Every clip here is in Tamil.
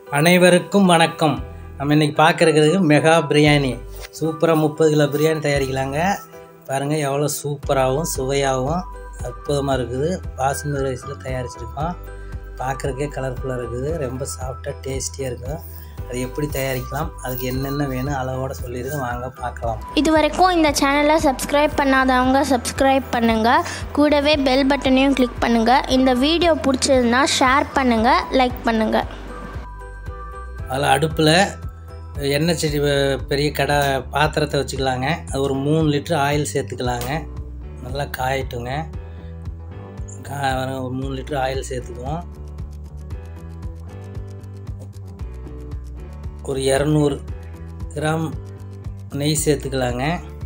அனைவருக்கும் வணக்கம் நம்ம இன்னைக்கு பார்க்குறது மெகா பிரியாணி சூப்பராக முப்பது கிலோ பிரியாணி தயாரிக்கலாங்க பாருங்கள் எவ்வளோ சூப்பராகவும் சுவையாகவும் அற்புதமாக இருக்குது பாசுமதி ரைஸில் தயாரிச்சிருக்கோம் பார்க்குறக்கே கலர்ஃபுல்லாக இருக்குது ரொம்ப சாஃப்டாக டேஸ்டியாக இருக்கும் அது எப்படி தயாரிக்கலாம் அதுக்கு என்னென்ன வேணும் அளவோட சொல்லியிருக்கேன் வாங்க பார்க்கலாம் இது வரைக்கும் இந்த சேனலை சப்ஸ்கிரைப் பண்ணாதவங்க சப்ஸ்கிரைப் பண்ணுங்கள் கூடவே பெல் பட்டனையும் கிளிக் பண்ணுங்கள் இந்த வீடியோ பிடிச்சதுன்னா ஷேர் பண்ணுங்கள் லைக் பண்ணுங்கள் அதில் அடுப்பில் எண்ணெய் செடி வ- பெரிய கடை பாத்திரத்தை வச்சுக்கலாங்க அது ஒரு மூணு லிட்டர் ஆயில் சேர்த்துக்கலாங்க நல்லா காயட்டுங்க கா ஒரு மூணு லிட்டர் ஆயில் சேர்த்துக்குவோம் ஒரு இரநூறு கிராம் நெய் சேர்த்துக்கலாங்க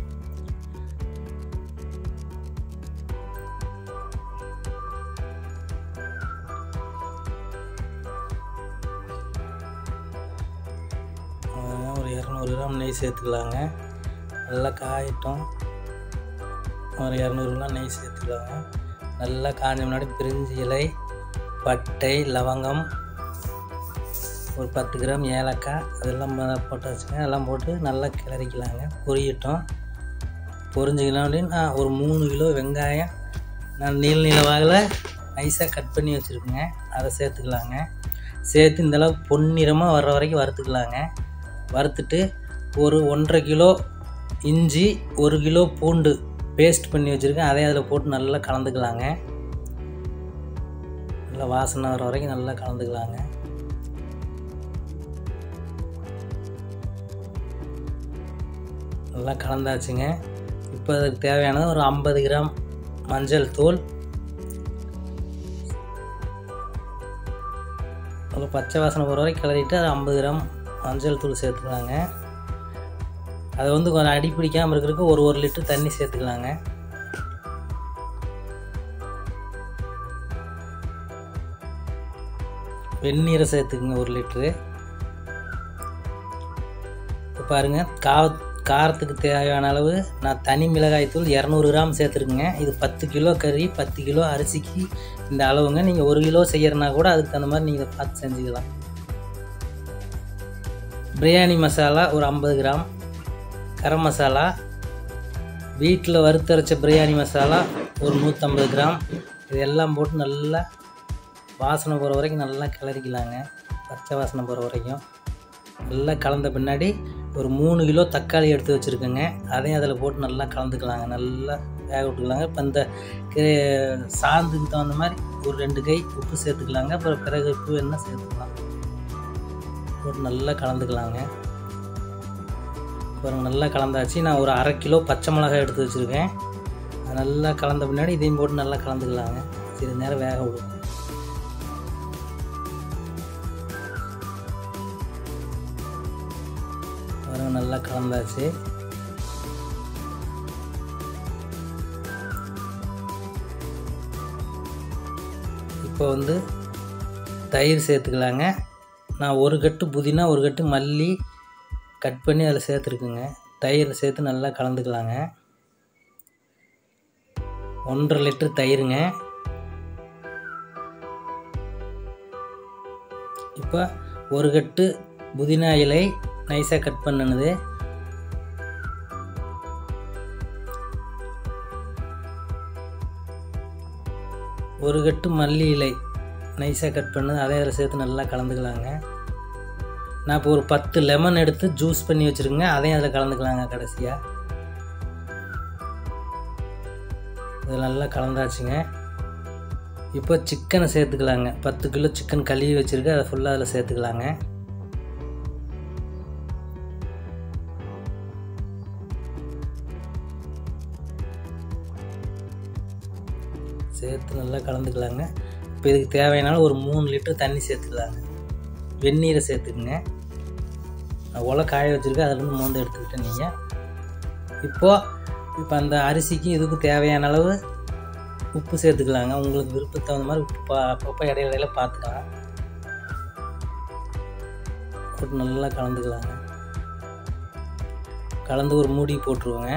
அஹ் ஒரு இரநூறு கிராம் நெய் சேர்த்துக்கலாங்க நல்லா காயட்டும் ஒரு இரநூறு கிராம் நெய் சேர்த்துக்கலாங்க நல்லா காஞ்ச முன்னாடி பிரிஞ்சி இலை பட்டை லவங்கம் ஒரு பத்து கிராம் ஏலக்காய் அதெல்லாம் ம- போட்டு வச்சுங்க அதெல்லாம் போட்டு நல்லா கிளறிக்கலாங்க பொரியட்டும் பொரிஞ்சிக்கலாம் அப்படின்னு நான் ஒரு மூணு கிலோ வெங்காயம் நான் நீள நீள வாகில் நைஸாக கட் பண்ணி வச்சுருக்கேங்க அதை சேர்த்துக்கலாங்க சேர்த்து இந்த அளவுக்கு பொன்னிறமாக வர்ற வரைக்கும் வறுத்துக்கலாங்க வறுத்துட்டு ஒரு ஒன்றரை கிலோ இஞ்சி ஒரு கிலோ பூண்டு பேஸ்ட் பண்ணி வச்சுருக்கேன் அதையும் அதில் போட்டு நல்லா கலந்துக்கலாங்க நல்லா வாசனை வர வரைக்கும் நல்லா கலந்துக்கலாங்க நல்லா கலந்தாச்சுங்க இப்போ அதுக்கு தேவையானது ஒரு ஐம்பது கிராம் மஞ்சள் தூள் ஒரு பச்சை வாசனை போகிற வரைக்கும் கிளறிட்டு அது ஐம்பது கிராம் மஞ்சள் தூள் சேர்த்துக்கலாங்க அதை வந்து கொஞ்சம் அடி பிடிக்காமல் இருக்கிறதுக்கு ஒரு ஒரு லிட்டர் தண்ணி சேர்த்துக்கலாங்க வெந்நீரை சேர்த்துக்குங்க ஒரு லிட்ரு இப்போ பாருங்கள் கா காரத்துக்கு தேவையான அளவு நான் தனி மிளகாய் தூள் இரநூறு கிராம் சேர்த்துருக்குங்க இது பத்து கிலோ கறி பத்து கிலோ அரிசிக்கு இந்த அளவுங்க நீங்கள் ஒரு கிலோ செய்யறனா கூட அதுக்கு தகுந்த மாதிரி நீங்கள் பார்த்து செஞ்சுக்கலாம் பிரியாணி மசாலா ஒரு ஐம்பது கிராம் கரம் மசாலா வீட்டில் வறுத்தரைச்ச பிரியாணி மசாலா ஒரு நூற்றம்பது கிராம் இதெல்லாம் போட்டு நல்லா வாசனை போகிற வரைக்கும் நல்லா கிளறிக்கலாங்க பச்சை வாசனை போகிற வரைக்கும் நல்லா கலந்த பின்னாடி ஒரு மூணு கிலோ தக்காளி எடுத்து வச்சுருக்கேங்க அதையும் அதில் போட்டு நல்லா கலந்துக்கலாங்க நல்லா வேக விட்டுக்கலாங்க இப்போ இந்த கி- சாந்துக்கு தகுந்த மாதிரி ஒரு ரெண்டு கை உப்பு சேர்த்துக்கலாங்க அப்புறம் பிறகு உப்பு வேணால் சேர்த்துக்கலாம் போட்டு நல்லா கலந்துக்கலாங்க அப்புறம் நல்லா கலந்தாச்சு நான் ஒரு அரை கிலோ பச்சை மிளகாய் எடுத்து வச்சுருக்கேன் அது நல்லா கலந்த பின்னாடி இதையும் போட்டு நல்லா கலந்துக்கலாங்க சிறிது நேரம் வேக விடுவோம் பாருங்க நல்லா கலந்தாச்சு இப்போ வந்து தயிர் சேர்த்துக்கலாங்க நான் ஒரு கட்டு புதினா ஒரு கட்டு மல்லி கட் பண்ணி அதில் சேர்த்துருக்குங்க தயிர் சேர்த்து நல்லா கலந்துக்கலாங்க ஒன்றரை லிட்டர் தயிருங்க இப்போ ஒரு கட்டு புதினா இலை நைஸாக கட் பண்ணினது ஒரு கட்டு மல்லி இலை நைஸாக கட் பண்ணது அதே அதில் சேர்த்து நல்லா கலந்துக்கலாங்க நான் இப்போ ஒரு பத்து லெமன் எடுத்து ஜூஸ் பண்ணி வச்சுருக்கேங்க அதையும் அதில் கலந்துக்கலாங்க கடைசியாக இது நல்லா கலந்தாச்சுங்க இப்போ சிக்கனை சேர்த்துக்கலாங்க பத்து கிலோ சிக்கன் கழுவி வச்சுருக்கு அதை ஃபுல்லாக அதில் சேர்த்துக்கலாங்க சேர்த்து நல்லா கலந்துக்கலாங்க இப்போ இதுக்கு தேவையான ஒரு மூணு லிட்டர் தண்ணி சேர்த்துக்கலாங்க வெந்நீரை சேர்த்துக்குங்க நான் உலை காய வச்சுருக்கேன் அதுலேருந்து மோந்து எடுத்துக்கிட்டேன் நீங்கள் இப்போது இப்போ அந்த அரிசிக்கு இதுக்கும் தேவையான அளவு உப்பு சேர்த்துக்கலாங்க உங்களுக்கு விருப்பத்துக்கு தகுந்த மாதிரி உப்பு பா அப்பப்போ இடையில இடையில பார்த்துக்கலாம் போட்டு நல்லா கலந்துக்கலாங்க கலந்து ஒரு மூடி போட்டுருவோங்க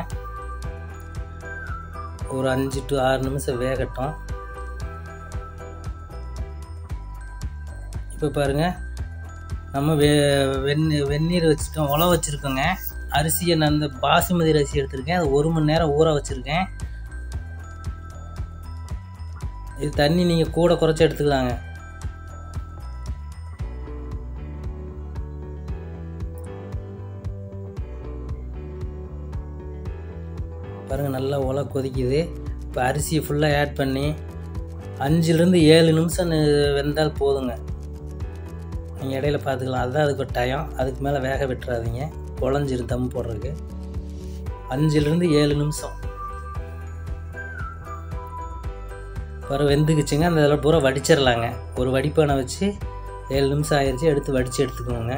ஒரு அஞ்சு டு ஆறு நிமிஷம் வேகட்டும் இப்போ பாருங்கள் நம்ம வெ வெந்நீ வெந்நீர் வச்சுட்டோம் உல வச்சுருக்கோங்க அரிசியை நான் இந்த பாசுமதி அரிசி எடுத்திருக்கேன் அது ஒரு மணி நேரம் ஊற வச்சுருக்கேன் இது தண்ணி நீங்கள் கூட குறைச்சி எடுத்துக்கலாங்க பாருங்கள் நல்லா உலை கொதிக்குது இப்போ அரிசியை ஃபுல்லாக ஆட் பண்ணி அஞ்சுலேருந்து ஏழு நிமிஷம் நி- வெந்தால் போதுங்க நீங்கள் இடையில பார்த்துக்கலாம் அதுதான் அதுக்கு ஒரு டயம் அதுக்கு மேலே வேக விட்டுறாதீங்க குழஞ்சிரும் தம் போடுறதுக்கு அஞ்சுலேருந்து ஏழு நிமிஷம் வர வெந்துக்குச்சுங்க அந்த இதெல்லாம் பூரா வடிச்சிடலாங்க ஒரு வடிப்பானை வச்சு ஏழு நிமிஷம் ஆயிடுச்சு எடுத்து வடித்து எடுத்துக்கோங்க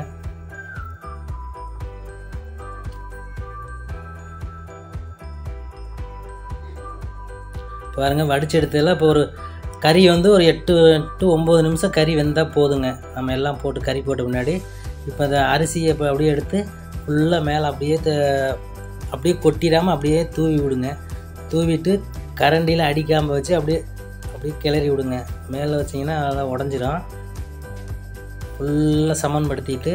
பாருங்க வடிச்சு எடுத்ததில் இப்போ ஒரு கறி வந்து ஒரு எட்டு டு ஒம்பது நிமிஷம் கறி வெந்தால் போதுங்க நம்ம எல்லாம் போட்டு கறி போட்ட முன்னாடி இப்போ அந்த அரிசியை இப்போ அப்படியே எடுத்து ஃபுல்லாக மேலே அப்படியே த- அப்படியே கொட்டிடாமல் அப்படியே தூவி விடுங்க தூவிட்டு கரண்டியில் அடிக்காமல் வச்சு அப்படியே அப்படியே கிளறி விடுங்க மேலே வச்சிங்கன்னா அதெல்லாம் உடஞ்சிரும் ஃபுல்லாக சமன்படுத்திட்டு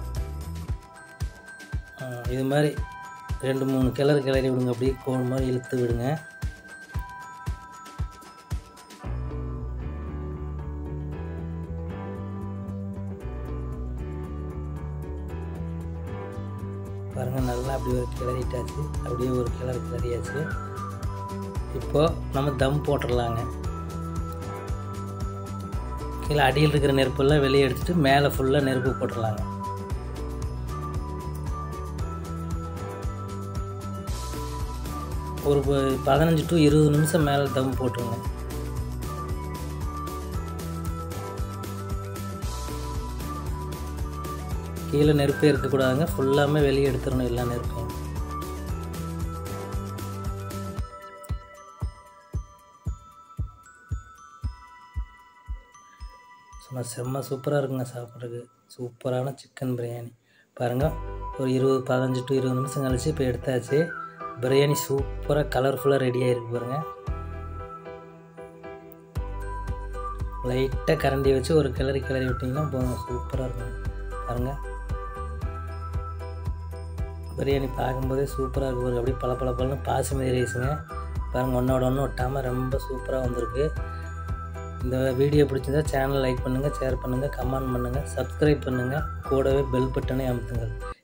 ஆ, இது மாதிரி ரெண்டு மூணு கிளறு கிளறி விடுங்க அப்படியே கோல் மாதிரி இழுத்து விடுங்க பாருங்கள் நல்லா அப்படி ஒரு கிளறிட்டாச்சு அப்படியே ஒரு கிளறு கிளறியாச்சு இப்போது நம்ம தம் போட்டுடலாங்க கீழே அடியில் இருக்கிற நெருப்பெல்லாம் வெளியே எடுத்துட்டு மேலே ஃபுல்லாக நெருப்பு போட்டுடலாங்க ஒரு ப- பதினஞ்சு டு இருபது நிமிஷம் மேலே தம் போட்டுருங்க கீழே நெருப்பே இருக்கக்கூடாதுங்க ஃபுல்லாமே வெளியே எடுத்துடணும் எல்லா நெருப்பையும் சும்மா செம்ம சூப்பராக இருக்குங்க சாப்பிட்றதுக்கு சூப்பரான சிக்கன் பிரியாணி பாருங்கள் ஒரு இருபது பதினஞ்சு டு இருபது நிமிஷம் கழிச்சு இப்போ எடுத்தாச்சு பிரியாணி சூப்பராக கலர்ஃபுல்லாக ரெடி ஆகிருக்கு பாருங்க லைட்டாக கரண்டி வச்சு ஒரு கிளறி கிளறி விட்டிங்கன்னா போதும் சூப்பராக இருக்கும் பாருங்கள் பிரியாணி பார்க்கும்போதே சூப்பராக இருக்கு பாருங்க அப்படியே பல பல பழனு பாசுமதி ரைஸுங்க பாருங்கள் ஒன்றோட ஒன்று ஒட்டாமல் ரொம்ப சூப்பராக வந்திருக்கு இந்த வீடியோ பிடிச்சிருந்தா சேனல் லைக் பண்ணுங்கள் ஷேர் பண்ணுங்கள் கமெண்ட் பண்ணுங்கள் சப்ஸ்கிரைப் பண்ணுங்கள் கூடவே பெல் பட்டனை அமுத்துங்கள்